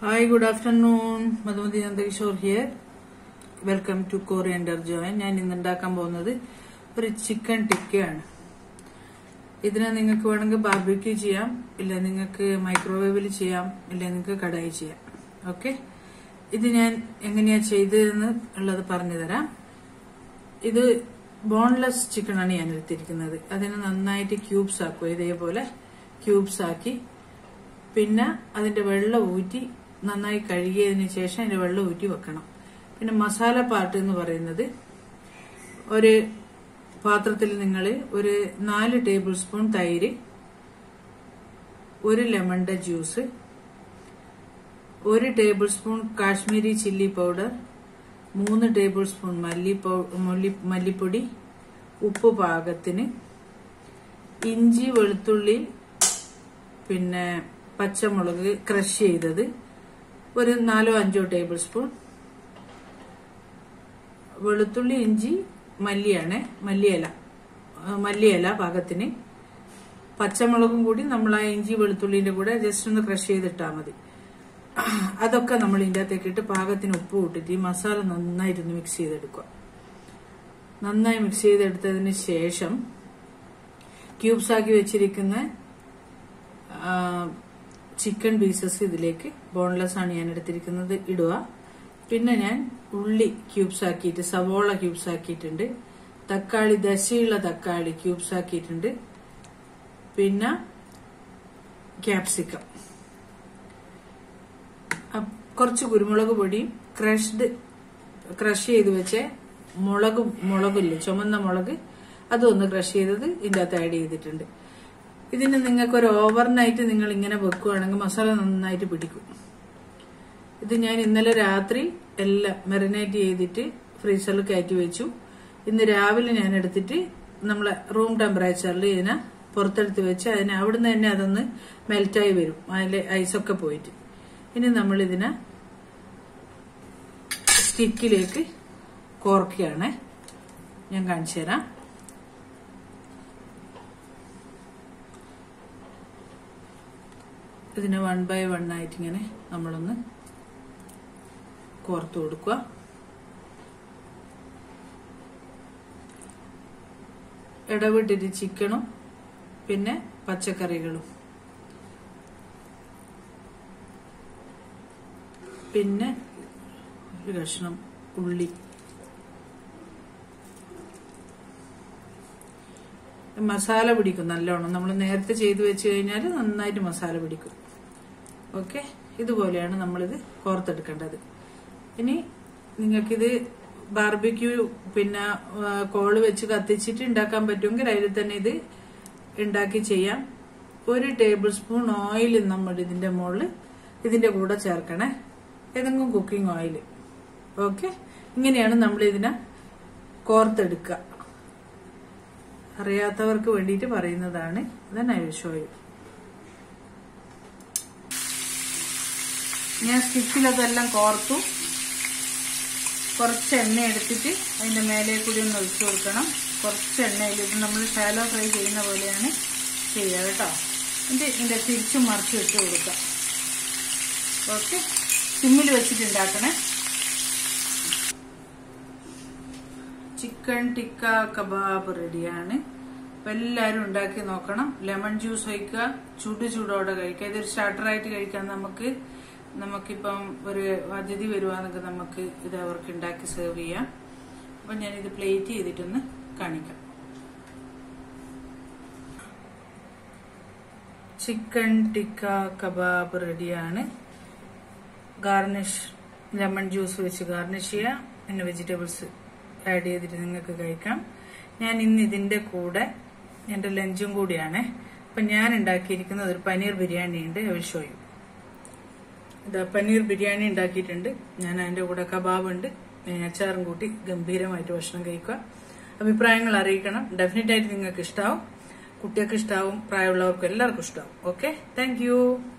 hi good afternoon Madhumathi Nandakishore here welcome to coriander join ഞാൻ ഇന്ന് ഉണ്ടാക്കാൻ പോകുന്നത് ഒരു ചിക്കൻ ടിക്കയാണ് ഇതിനെ നിങ്ങൾക്ക് വേണമെങ്കിൽ ബാർബിക്യൂ ചെയ്യാം ഇല്ല നിങ്ങൾക്ക് മൈക്രോവേവിൽ ചെയ്യാം ഇല്ല നിങ്ങൾക്ക് കടായി ചെയ്യാം ഓക്കെ ഇത് ഞാൻ എങ്ങനെയാ ചെയ്തതെന്ന് ഉള്ളത് പറഞ്ഞു തരാം ഇത് ബോൺലെസ് ചിക്കൻ ആണ് ഞാൻ എടുത്തിരിക്കുന്നത് അതിനെ നന്നായിട്ട് ക്യൂബ്സ് ആക്കുക ഇതേപോലെ ക്യൂബ്സ് ആക്കി പിന്നെ അതിന്റെ വെള്ളം ഊറ്റി നന്നായി കഴുകിയതിന് ശേഷം അതിന്റെ വെള്ളം ഊറ്റി വെക്കണം പിന്നെ മസാല പാർട്ട് എന്ന് പറയുന്നത് ഒരു പാത്രത്തിൽ നിങ്ങൾ ഒരു നാല് ടേബിൾ സ്പൂൺ തൈര് ഒരു ലെമണിന്റെ ജ്യൂസ് ഒരു tablespoon Kashmiri chilli powder മൂന്ന് ടേബിൾ സ്പൂൺ മല്ലി മല്ലി മല്ലിപ്പൊടി ഉപ്പ് പാകത്തിന് ഇഞ്ചി വെളുത്തുള്ളി പിന്നെ പച്ചമുളക് ക്രഷ് ചെയ്തത് ഒരു നാലോ അഞ്ചോ ടേബിൾ സ്പൂൺ വെളുത്തുള്ളി ഇഞ്ചി മല്ലിയാണ് മല്ലിയില ആ, മല്ലിയില പാകത്തിന് പച്ചമുളകും കൂടി നമ്മൾ ആ ഇഞ്ചി വെളുത്തുള്ളിന്റെ കൂടെ ജസ്റ്റ് ഒന്ന് ക്രഷ് ചെയ്തിട്ടാൽ മതി അതൊക്കെ നമ്മൾ ഇതിൻ്റെ അകത്തേക്ക് ഇട്ട് പാകത്തിന് ഉപ്പ് ഇട്ടിട്ട് ഈ മസാല നന്നായിട്ടൊന്ന് മിക്സ് ചെയ്തെടുക്കുക നന്നായി മിക്സ് ചെയ്തെടുത്തതിന് ശേഷം ക്യൂബ്സ് ആക്കി വെച്ചിരിക്കുന്ന ആ, ചിക്കൻ പീസസ് ഇതിലേക്ക് ബോൺലെസ് ആണ് ഞാൻ എടുത്തിരിക്കുന്നത് ഇടുക പിന്നെ ഞാൻ ഉള്ളി ക്യൂബ്സ് ആക്കിയിട്ട് സവോള ക്യൂബ്സ് ആക്കിയിട്ടുണ്ട് തക്കാളി ദശയുള്ള തക്കാളി ക്യൂബ്സ് ആക്കിയിട്ടുണ്ട് പിന്നെ ക്യാപ്സിക്കം അപ്പ് കുറച്ച് കുരുമുളക് പൊടിയും ക്രഷ്ഡ് ക്രഷ് ചെയ്ത് വെച്ച മുളക് മുളകില്ലേ ചുമന്ന മുളക് അതും ഒന്ന് ക്രഷ് ചെയ്തത് ഇതിൻ്റെ അകത്ത് ആഡ് ചെയ്തിട്ടുണ്ട് ഇതിന് നിങ്ങൾക്ക് ഒരു ഓവർനൈറ്റ് നിങ്ങൾ ഇങ്ങനെ വെക്കുകയാണെങ്കിൽ മസാല നന്നായിട്ട് പിടിക്കും ഇത് ഞാൻ ഇന്നലെ രാത്രി എല്ലാം മെറിനേറ്റ് ചെയ്തിട്ട് ഫ്രീസറിൽ കയറ്റി വെച്ചു ഇന്ന് രാവിലെ ഞാൻ എടുത്തിട്ട് നമ്മളെ റൂം ടെമ്പറേച്ചറിൽ ഇതിനെ പുറത്തെടുത്ത് വെച്ച് അതിന് അവിടുന്ന് തന്നെ അതൊന്ന് മെൽറ്റായി വരും അതിലെ ഐസൊക്കെ പോയിട്ട് ഇനി നമ്മൾ ഇതിനെ സ്റ്റിക്കിലേക്ക് കോർക്കുകയാണ് ഞാൻ കാണിച്ചു തരാം ഇതിനെ വൺ ബൈ വൺ ആയിട്ട് ഇങ്ങനെ നമ്മളൊന്ന് കോർത്ത് കൊടുക്കുക ഇടവിട്ടിട്ട് ചിക്കനും പിന്നെ പച്ചക്കറികളും പിന്നെ ഒരു കഷ്ണം ഉള്ളി മസാല പിടിക്കും നല്ലോണം നമ്മൾ നേരത്തെ ചെയ്തു വെച്ച് കഴിഞ്ഞാൽ നന്നായിട്ട് മസാല പിടിക്കും ഓക്കെ ഇതുപോലെയാണ് നമ്മളിത് കോർത്തെടുക്കേണ്ടത് ഇനി നിങ്ങൾക്കിത് ബാർബിക്യൂ പിന്നെ ആ, കോള് വെച്ച് കത്തിച്ചിട്ട് ഉണ്ടാക്കാൻ പറ്റുമെങ്കിൽ അതിൽ തന്നെ ഇത് ഉണ്ടാക്കി ചെയ്യാം ഒരു ടേബിൾ സ്പൂൺ ഓയിൽ നമ്മൾ ഇതിന്റെ മുകളിൽ ഇതിന്റെ കൂടെ ചേർക്കണേ ഏതെങ്കിലും കുക്കിംഗ് ഓയിൽ ഓക്കെ ഇങ്ങനെയാണ് നമ്മൾ ഇതിനെ കോർത്തെടുക്കുക അറിയാത്തവർക്ക് വേണ്ടിയിട്ട് പറയുന്നതാണ് then I will show you ഞാൻ സ്റ്റിക്കിലതെല്ലാം കോർത്തു കുറച്ച് എണ്ണ എടുത്തിട്ട് അതിന്റെ മേലെ കൂടി ഒന്ന് ഒഴിച്ചു കൊടുക്കണം കുറച്ച് എണ്ണയിൽ ഇത് നമ്മൾ ഷാലോ ഫ്രൈ ചെയ്യുന്ന പോലെയാണ് ചെയ്യുക കേട്ടോ എന്നിട്ട് ഇതിന്റെ തിരിച്ചും മറിച്ച് ഇട്ട് കൊടുക്കാം ഓക്കെ സിമ്മിൽ വെച്ചിട്ട് ഉണ്ടാക്കണേ ചിക്കൻ ടിക്ക കബാബ് റെഡിയാണ് അപ്പൊ എല്ലാവരും ഉണ്ടാക്കി നോക്കണം ലെമൺ ജ്യൂസ് ഒഴിക്കുക ചൂട് ചൂടോടെ കഴിക്കുക ഇതൊരു സ്റ്റാർട്ടറായിട്ട് കഴിക്കാൻ നമുക്ക് നമുക്കിപ്പം ഒരു അതിഥി വരുവാന്നൊക്കെ നമുക്ക് ഇത് അവർക്ക് ഉണ്ടാക്കി സെർവ് ചെയ്യാം അപ്പൊ ഞാനിത് പ്ലേറ്റ് ചെയ്തിട്ടൊന്ന് കാണിക്കാം ചിക്കൻ ടിക്ക കബാബ് റെഡിയാണ് ഗാർണിഷ് ലെമൺ ജ്യൂസ് വെച്ച് ഗാർണിഷ് ചെയ്യാം പിന്നെ വെജിറ്റബിൾസ് ആഡ് ചെയ്തിട്ട് നിങ്ങൾക്ക് കഴിക്കാം ഞാൻ ഇന്ന് ഇതിന്റെ കൂടെ എന്റെ ലഞ്ചും കൂടിയാണ് അപ്പൊ ഞാൻ ഉണ്ടാക്കിയിരിക്കുന്നത് ഒരു പനീർ ബിരിയാണി ഉണ്ട് ഐ വിൽ ഷോ യു ഇതാ പനീർ ബിരിയാണി ഉണ്ടാക്കിയിട്ടുണ്ട് ഞാൻ അതിന്റെ കൂടെ കബാബ് ഉണ്ട് ഞാൻ അച്ചാറും കൂട്ടി ഗംഭീരമായിട്ട് ഭക്ഷണം കഴിക്കുക അഭിപ്രായങ്ങൾ അറിയിക്കണം ഡെഫിനറ്റ് ആയിട്ട് നിങ്ങൾക്ക് ഇഷ്ടാവും കുട്ടികൾക്ക് ഇഷ്ടാവും പ്രായമുള്ളവർക്കും എല്ലാവർക്കും ഇഷ്ടാവും ഓക്കെ താങ്ക് യു